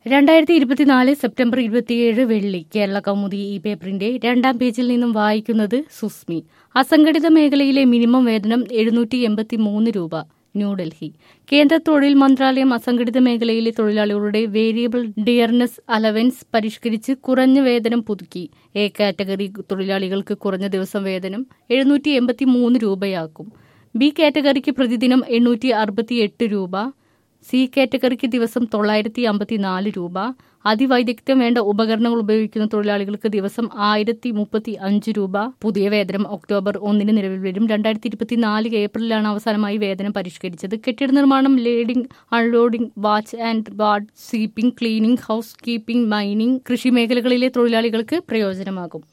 രണ്ടായിരത്തി ഇരുപത്തിനാല് സെപ്റ്റംബർ ഇരുപത്തിയേഴ് വെള്ളി കേരള കൗമുദി ഈ പേപ്പറിന്റെ രണ്ടാം പേജിൽ നിന്നും വായിക്കുന്നത് സുസ്മി അസംഘടിത മേഖലയിലെ മിനിമം വേതനം എഴുന്നൂറ്റി എൺപത്തി മൂന്ന് രൂപ ന്യൂഡൽഹി കേന്ദ്ര തൊഴിൽ മന്ത്രാലയം അസംഘടിത മേഖലയിലെ തൊഴിലാളികളുടെ വേരിയബിൾ ഡിയർനെസ് അലവൻസ് പരിഷ്കരിച്ച് കുറഞ്ഞ വേതനം പുതുക്കി എ കാറ്റഗറി തൊഴിലാളികൾക്ക് കുറഞ്ഞ ദിവസം വേതനം എഴുന്നൂറ്റി എൺപത്തി മൂന്ന് രൂപയാക്കും ബി കാറ്റഗറിക്ക് പ്രതിദിനം എണ്ണൂറ്റി അറുപത്തി എട്ട് രൂപ സി കാറ്റഗറിക്ക് ദിവസം തൊള്ളായിരത്തി അമ്പത്തിനാല് രൂപ അതിവൈദഗ്ധ്യം വേണ്ട ഉപകരണങ്ങൾ ഉപയോഗിക്കുന്ന തൊഴിലാളികൾക്ക് ദിവസം ആയിരത്തി മുപ്പത്തി അഞ്ച് രൂപ പുതിയ വേതനം ഒക്ടോബർ ഒന്നിന് നിലവിൽ വരും രണ്ടായിരത്തി ഇരുപത്തിനാല് ഏപ്രിലാണ് അവസാനമായി വേതനം പരിഷ്കരിച്ചത് കെട്ടിട നിർമ്മാണം loading unloading watch and ward sweeping cleaning housekeeping mining കൃഷി മേഖലകളിലെ തൊഴിലാളികൾക്ക് പ്രയോജനമാകും